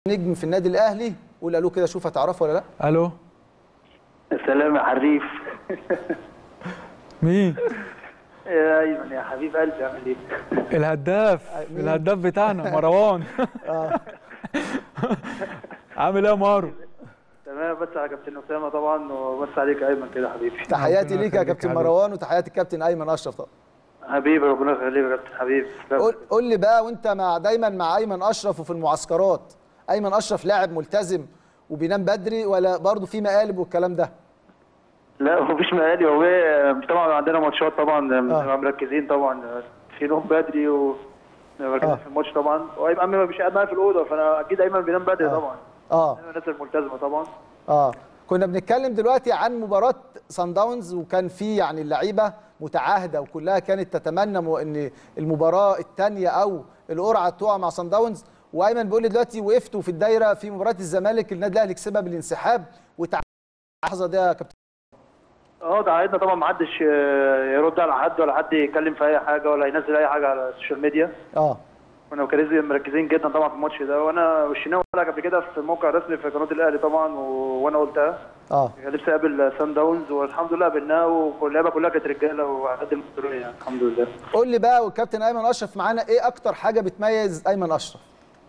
نجم في النادي الاهلي قول الو كده شوف هتعرفه ولا لا الو السلام يا حريف مين يا ايمن يا حبيب قلبي عامل ايه؟ الهداف الهداف بتاعنا مروان عامل ايه يا مارو تمام بس على كابتن اسامه طبعا وبس عليك يا ايمن كده حبيبي تحياتي ليك يا يخليك كابتن يا حبيبي. مروان وتحياتي الكابتن ايمن اشرف طبعا حبيبي ربنا يخليك يا كابتن حبيبي قول قول لي بقى وانت مع دايما مع ايمن اشرف وفي المعسكرات ايمن اشرف لاعب ملتزم وبينام بدري ولا برضه في مقالب والكلام ده لا مفيش مقالي هو إيه، طبعا عندنا ماتشات طبعا بنبقى مركزين طبعا في نوم بدري و مركزين آه. في الماتش طبعا وايمن أمي مش قاعد معايا في الاوضه فانا اكيد ايمن بينام بدري طبعا اه ايمن الناس الملتزمه طبعا اه كنا بنتكلم دلوقتي عن مباراة سان داونز وكان في يعني اللعيبة متعاهدة وكلها كانت تتمنى م- ان المباراة الثانية او القرعة تقع مع سان داونز وايمن بيقول لي دلوقتي وقفتوا في الدايرة في مباراة الزمالك النادي الاهلي كسبها بالانسحاب وتع... اللحظة دي يا كابتن اه ده عيدنا طبعا ما حدش آه، يرد على حد ولا حد يتكلم في اي حاجه ولا ينزل اي حاجه على السوشيال ميديا اه كنا مركزين مركزين جدا طبعا في الماتش ده وانا والشناوي قال قبل كده في الموقع الرسمي في قناه الاهلي طبعا و... وانا قلتها اه كان نفسي اقابل سان داونز والحمد لله قابلناه واللعبه كلها كانت رجاله وقدم مسؤوليه يعني الحمد لله قول لي بقى والكابتن ايمن اشرف معانا ايه اكتر حاجة بتميز ايمن اشرف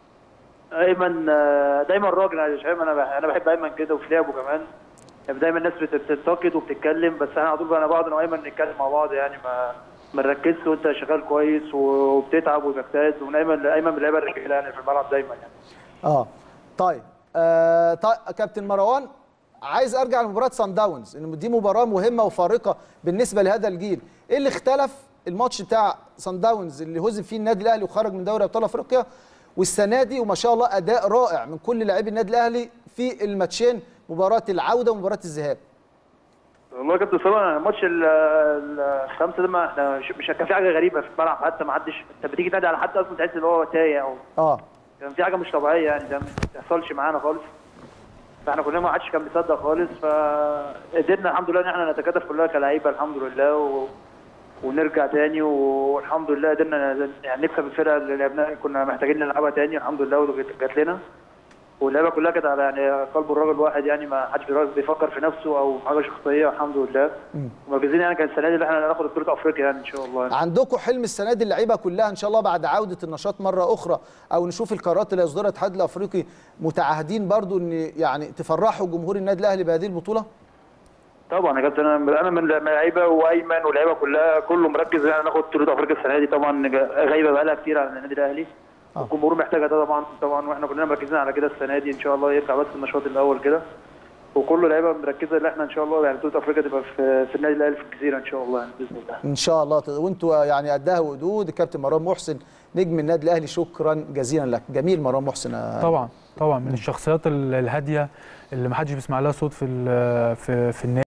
ايمن آه، دايما راجل انا مش فاهم انا بح- انا بحب ايمن كده وفي لعبه كمان يعني دايما الناس بت- بتنتقد وبتتكلم بس احنا على طول انا بقعد انا وايمن نتكلم مع بعض يعني ما ما نركزش وانت شغال كويس وبتتعب وبتجتهد وايمن ايمن من اللعيبه الرجاله يعني في الملعب دايما يعني اه طيب آه طيب كابتن مروان عايز ارجع لمباراه سان داونز ان دي مباراه مهمه وفارقه بالنسبه لهذا الجيل ايه اللي اختلف الماتش بتاع سان داونز اللي هزم فيه النادي الاهلي وخرج من دوري ابطال افريقيا والسنه دي وما شاء الله اداء رائع من كل لاعبي النادي الاهلي في الماتشين مباراه العوده ومباراه الذهاب والله يا كابتن اسامه الماتش ال- ال- الخمسه ده ما احنا مش مش كان في حاجه غريبه في الملعب حتى ما حدش انت بتيجي تنادي على حد اصلا تحس ان هو تايه او اه كان في حاجه مش طبيعيه يعني ده ما بتحصلش معانا خالص فاحنا كلنا ما حدش كان بيصدق خالص فقدرنا الحمد لله ان احنا نتكاتف كلنا كلعيبه الحمد لله و... ونرجع تاني والحمد لله قدرنا يعني نكسب الفرقه اللي لعبناها كنا محتاجين نلعبها تاني الحمد لله وجات لنا واللعبه كلها كانت على يعني قلب الراجل واحد يعني ما حدش بيفكر في نفسه او حاجه شخصيه الحمد لله ومركزين يعني كان السنه دي اللي احنا ناخد بطوله افريقيا يعني ان شاء الله عندكم حلم السنه دي اللعيبه كلها ان شاء الله بعد عوده النشاط مره اخرى او نشوف القرارات اللي يصدرها الاتحاد الافريقي متعاهدين برضو ان يعني تفرحوا جمهور النادي الاهلي بهذه البطوله طبعا يا كابتن انا انا من اللعيبه وايمن واللعيبه كلها كله مركز ان احنا ناخد بطوله افريقيا السنه دي طبعا غايبه بقالها كتير على النادي الاهلي آه. الجمهور محتاجها ده طبعا طبعا واحنا كلنا مركزين على كده السنه دي ان شاء الله يرجع بس النشاط الاول كده وكل لعيبه مركزه ان احنا ان شاء الله يعني بطوله افريقيا تبقى في, في النادي الاهلي في الجزيره ان شاء الله يعني باذن الله ان شاء الله وانتوا يعني قدها وقدود الكابتن مروان محسن نجم النادي الاهلي شكرا جزيلا لك جميل مروان محسن آه، طبعا طبعا من الشخصيات ال- الهاديه اللي ما حدش بيسمع لها صوت في ال- في في النادي